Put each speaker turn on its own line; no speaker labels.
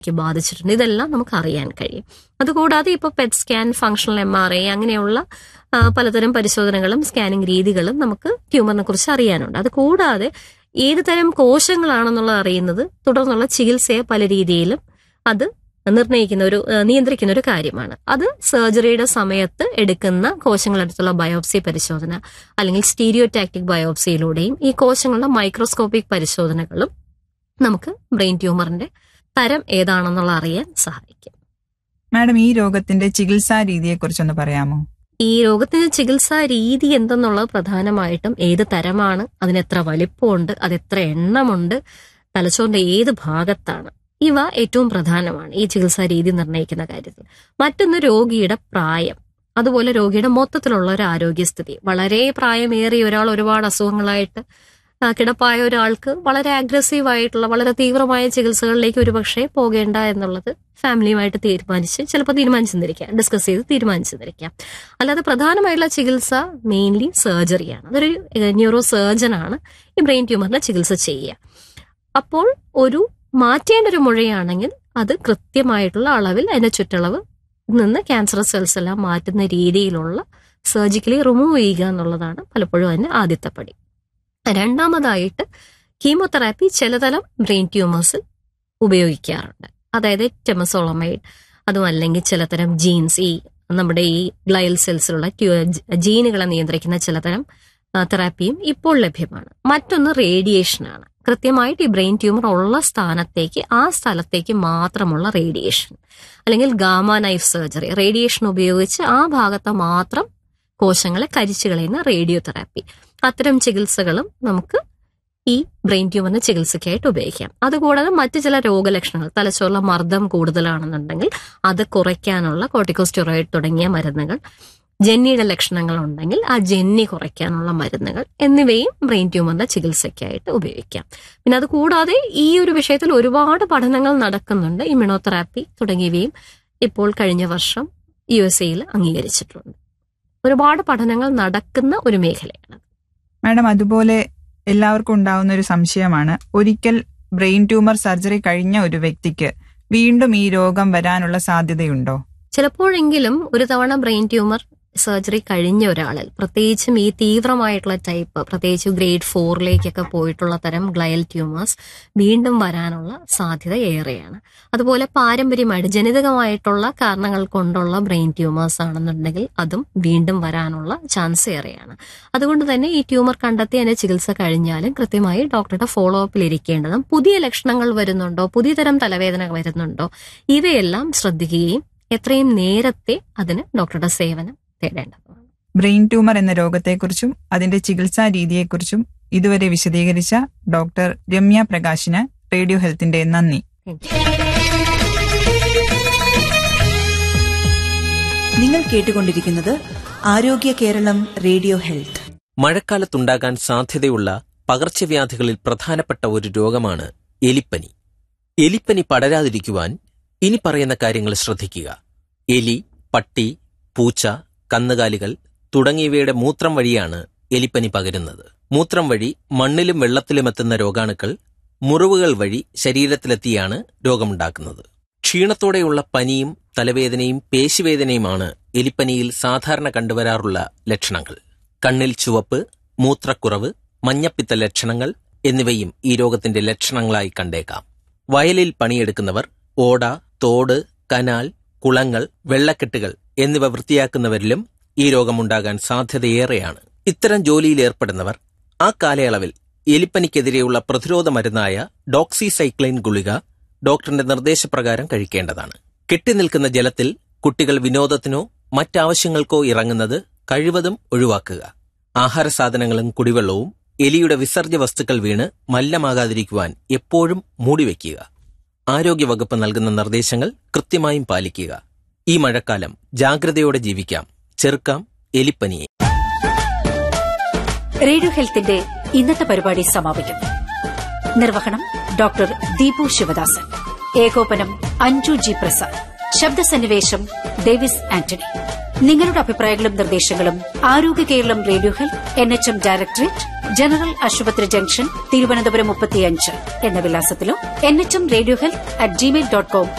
ക്ക് ബാധിച്ചിട്ടുണ്ട് ഇതെല്ലാം നമുക്ക് അറിയാൻ കഴിയും അതുകൂടാതെ ഇപ്പോൾ PET scan functional M R I അങ്ങനെയുള്ള ആ, പലതരം പരിശോധനകളും സ്കാനിങ് രീതികളും നമുക്ക് ട്യൂമറിനെ കുറിച്ച് അറിയാനുണ്ട് അത് കൂടാതെ ഏത് തരം കോശങ്ങളാണെന്നുള്ളത് അറിയുന്നത് തുടർന്നുള്ള ചികിത്സയെ പല രീതിയിലും അത് നിർണ്ണയിക്കുന്ന ഒരു ആ, നിയന്ത്രിക്കുന്ന ഒരു കാര്യമാണ് അത് സർജറിയുടെ സമയത്ത് എടുക്കുന്ന കോശങ്ങളടുത്തുള്ള ബയോപ്സി പരിശോധന അല്ലെങ്കിൽ സ്റ്റീരിയോടാക്ടിക് ബയോപ്സിയിലൂടെയും ഈ കോശങ്ങളുടെ മൈക്രോസ്കോപ്പിക് പരിശോധനകളും നമുക്ക് ബ്രെയിൻ ട്യൂമറിന്റെ തരം ഏതാണെന്നുള്ള അറിയാൻ സഹായിക്കും
മാഡം ഈ രോഗത്തിന്റെ ചികിത്സാ രീതിയെക്കുറിച്ചൊന്ന് പറയാമോ
ഈ രോഗത്തിന് ചികിത്സാ രീതി എന്തെന്നുള്ളത് പ്രധാനമായിട്ടും ഏത് തരമാണ് അതിന് എത്ര വലിപ്പമുണ്ട് അത് എത്ര എണ്ണമുണ്ട് തലച്ചോറിന്റെ ഏത് ഭാഗത്താണ് ഇവ ഏറ്റവും പ്രധാനമാണ് ഈ ചികിത്സാ രീതി നിർണ്ണയിക്കുന്ന കാര്യത്തിൽ മറ്റൊന്ന് രോഗിയുടെ പ്രായം അതുപോലെ രോഗിയുടെ മൊത്തത്തിലുള്ള ഒരു ആരോഗ്യസ്ഥിതി വളരെ പ്രായമേറിയ ഒരാൾ ഒരുപാട് അസുഖങ്ങളായിട്ട് ആ, കിടപ്പായ ഒരാൾക്ക് വളരെ അഗ്രസീവ് ആയിട്ടുള്ള വളരെ തീവ്രമായ ചികിത്സകളിലേക്ക് ഒരുപക്ഷെ പോകേണ്ട എന്നുള്ളത് ഫാമിലിയുമായിട്ട് തീരുമാനിച്ച് ചിലപ്പോൾ തീരുമാനിച്ചെന്നിരിക്കാം ഡിസ്കസ് ചെയ്ത് തീരുമാനിച്ചെന്നിരിക്കാം അല്ലാതെ പ്രധാനമായിട്ടുള്ള ചികിത്സ മെയിൻലി സർജറിയാണ് അതൊരു ന്യൂറോ സർജനാണ് ഈ ബ്രെയിൻ ട്യൂമറിന്റെ ചികിത്സ ചെയ്യുക അപ്പോൾ ഒരു മാറ്റേണ്ട ഒരു മുഴയാണെങ്കിൽ അത് കൃത്യമായിട്ടുള്ള അളവിൽ അതിന്റെ ചുറ്റളവ് നിന്ന് ക്യാൻസർ സെൽസ് എല്ലാം മാറ്റുന്ന രീതിയിലുള്ള സർജിക്കലി റിമൂവ് ചെയ്യുക എന്നുള്ളതാണ് പലപ്പോഴും അതിന്റെ ആദ്യത്തെ പടി രണ്ടാമതായിട്ട് കീമോതെറാപ്പി ചിലതരം ബ്രെയിൻ ട്യൂമേഴ്സിൽ ഉപയോഗിക്കാറുണ്ട് അതായത് ടെമസോളമൈഡ് അതും അല്ലെങ്കിൽ ചിലതരം ജീൻസ് ഈ നമ്മുടെ ഈ ഗ്ലയൽ സെൽസിലുള്ള ജീനുകളെ നിയന്ത്രിക്കുന്ന ചിലതരം ആ, തെറാപ്പിയും ഇപ്പോൾ ലഭ്യമാണ് മറ്റൊന്ന് റേഡിയേഷനാണ് കൃത്യമായിട്ട് ഈ ബ്രെയിൻ ട്യൂമർ ഉള്ള സ്ഥാനത്തേക്ക് ആ സ്ഥലത്തേക്ക് മാത്രമുള്ള റേഡിയേഷൻ അല്ലെങ്കിൽ ഗാമ നൈഫ് സർജറി റേഡിയേഷൻ ഉപയോഗിച്ച് ആ ഭാഗത്ത് മാത്രം കോശങ്ങളെ കരിച്ചു കളയുന്ന റേഡിയോ തെറാപ്പി അത്തരം ചികിത്സകളും നമുക്ക് ഈ ബ്രെയിൻ ട്യൂമറിന് ചികിത്സയ്ക്കായിട്ട് ഉപയോഗിക്കാം അതുകൂടാതെ മറ്റു ചില രോഗലക്ഷണങ്ങൾ തലച്ചോറിലെ മർദ്ദം കൂടുതലാണെന്നുണ്ടെങ്കിൽ അത് കുറയ്ക്കാനുള്ള കോർട്ടിക്കോസ്റ്റെറോയിഡ് തുടങ്ങിയ മരുന്നുകൾ ജെന്നിയുടെ ലക്ഷണങ്ങൾ ഉണ്ടെങ്കിൽ ആ ജെന്നി കുറയ്ക്കാനുള്ള മരുന്നുകൾ എന്നിവയും ബ്രെയിൻ ട്യൂമറിന്റെ ചികിത്സയ്ക്കായിട്ട് ഉപയോഗിക്കാം പിന്നെ അത് കൂടാതെ ഈ ഒരു വിഷയത്തിൽ ഒരുപാട് പഠനങ്ങൾ നടക്കുന്നുണ്ട് ഇമ്മ്യൂണോതെറാപ്പി തുടങ്ങിയവയും ഇപ്പോൾ കഴിഞ്ഞ വർഷം യു എസ് എയിൽ അംഗീകരിച്ചിട്ടുണ്ട് ഒരുപാട് പഠനങ്ങൾ നടക്കുന്ന ഒരു മേഖലയാണ്
മാഡം അതുപോലെ എല്ലാവർക്കും ഉണ്ടാവുന്ന ഒരു സംശയമാണ് ഒരിക്കൽ ബ്രെയിൻ ട്യൂമർ സർജറി കഴിഞ്ഞ ഒരു വ്യക്തിക്ക് വീണ്ടും ഈ രോഗം വരാനുള്ള സാധ്യതയുണ്ടോ
ചിലപ്പോഴെങ്കിലും ഒരു തവണ ബ്രെയിൻ ട്യൂമർ സർജറി കഴിഞ്ഞ ഒരാളിൽ പ്രത്യേകിച്ചും ഈ തീവ്രമായിട്ടുള്ള ടൈപ്പ് പ്രത്യേകിച്ച് ഗ്രേഡ് ഫോറിലേക്കൊക്കെ പോയിട്ടുള്ള തരം ഗ്ലയൽ ട്യൂമേഴ്സ് വീണ്ടും വരാനുള്ള സാധ്യത ഏറെയാണ് അതുപോലെ പാരമ്പര്യമായിട്ട് ജനിതകമായിട്ടുള്ള കാരണങ്ങൾ കൊണ്ടുള്ള ബ്രെയിൻ ട്യൂമേഴ്സ് ആണെന്നുണ്ടെങ്കിൽ അതും വീണ്ടും വരാനുള്ള ചാൻസ് ഏറെയാണ് അതുകൊണ്ട് തന്നെ ഈ ട്യൂമർ കണ്ടെത്തി അതിന്റെ ചികിത്സ കഴിഞ്ഞാലും കൃത്യമായി ഡോക്ടറുടെ ഫോളോ അപ്പിൽ ഇരിക്കേണ്ടതും പുതിയ ലക്ഷണങ്ങൾ വരുന്നുണ്ടോ പുതിയ തരം തലവേദന വരുന്നുണ്ടോ ഇവയെല്ലാം ശ്രദ്ധിക്കുകയും എത്രയും നേരത്തെ അതിന് ഡോക്ടറുടെ സേവനം തേടേണ്ടതാണ്
ബ്രെയിൻ ട്യൂമർ എന്ന രോഗത്തെക്കുറിച്ചും അതിന്റെ ചികിത്സാ രീതിയെക്കുറിച്ചും ഇതുവരെ വിശദീകരിച്ച ഡോക്ടർ രമ്യ പ്രകാശിന് റേഡിയോ ഹെൽത്തിന്റെ നന്ദി
Thank you.
നിങ്ങൾ കേട്ടുകൊണ്ടിരിക്കുന്നത് ആരോഗ്യ കേരളം റേഡിയോ ഹെൽത്ത്
മഴക്കാലത്തുണ്ടാകാൻ സാധ്യതയുള്ള പകർച്ചവ്യാധികളിൽ പ്രധാനപ്പെട്ട ഒരു രോഗമാണ് എലിപ്പനി എലിപ്പനി പടരാതിരിക്കുവാൻ ഇനി പറയുന്ന കാര്യങ്ങൾ ശ്രദ്ധിക്കുക എലി പട്ടി പൂച്ച കന്നുകാലികൾ തുടങ്ങിയവയുടെ മൂത്രം വഴിയാണ് എലിപ്പനി പകരുന്നത് മൂത്രം വഴി മണ്ണിലും വെള്ളത്തിലും എത്തുന്ന രോഗാണുക്കൾ മുറിവുകൾ വഴി ശരീരത്തിലെത്തിയാണ് രോഗമുണ്ടാക്കുന്നത് ക്ഷീണത്തോടെയുള്ള പനിയും തലവേദനയും പേശിവേദനയുമാണ് എലിപ്പനിയിൽ സാധാരണ കണ്ടുവരാറുള്ള ലക്ഷണങ്ങൾ കണ്ണിൽ ചുവപ്പ് മൂത്രക്കുറവ് മഞ്ഞപ്പിത്ത ലക്ഷണങ്ങൾ എന്നിവയും ഈ രോഗത്തിന്റെ ലക്ഷണങ്ങളായി കണ്ടേക്കാം വയലിൽ പണിയെടുക്കുന്നവർ ഓട തോട് കനാൽ കുളങ്ങൾ വെള്ളക്കെട്ടുകൾ എന്നിവ വൃത്തിയാക്കുന്നവരിലും ഈ രോഗമുണ്ടാകാൻ സാധ്യതയേറെയാണ് ഇത്തരം ജോലിയിൽ ഏർപ്പെടുന്നവർ ആ കാലയളവിൽ എലിപ്പനിക്കെതിരെയുള്ള പ്രതിരോധ മരുന്നായ ഡോക്സിസൈക്ലൈൻ ഗുളിക ഡോക്ടറിന്റെ നിർദ്ദേശപ്രകാരം കഴിക്കേണ്ടതാണ് കെട്ടിനിൽക്കുന്ന ജലത്തിൽ കുട്ടികൾ വിനോദത്തിനോ മറ്റാവശ്യങ്ങൾക്കോ ഇറങ്ങുന്നത് കഴിവതും ഒഴിവാക്കുക ആഹാര സാധനങ്ങളും കുടിവെള്ളവും എലിയുടെ വിസർജ്യ വസ്തുക്കൾ വീണ് മല്ലമാകാതിരിക്കുവാൻ എപ്പോഴും മൂടിവെക്കുക ആരോഗ്യവകുപ്പ് നൽകുന്ന നിർദ്ദേശങ്ങൾ കൃത്യമായും പാലിക്കുക ഈ മഴക്കാലം ജാഗ്രതയോടെ ജീവിക്കാം ചെറുക്കാം എലിപ്പനിയെ
റേഡിയോ ഹെൽത്തിന്റെ ഇന്നത്തെ പരിപാടി സമാപിക്കുന്നു നിർവഹണം ഡോക്ടർ ദീപു ശിവദാസൻ ഏകോപനം അഞ്ജു ജി പ്രസാദ് ശബ്ദസന്നിവേശം ഡേവിസ് ആന്റണി നിങ്ങളുടെ അഭിപ്രായങ്ങളും നിർദ്ദേശങ്ങളും Arogya Keralam radio health N H M directorate general ആശുപത്രി ജംഗ്ഷൻ തിരുവനന്തപുരം മുപ്പത്തിയഞ്ച് എന്ന വിലാസത്തിലോ N H M radio health at Gmail dot com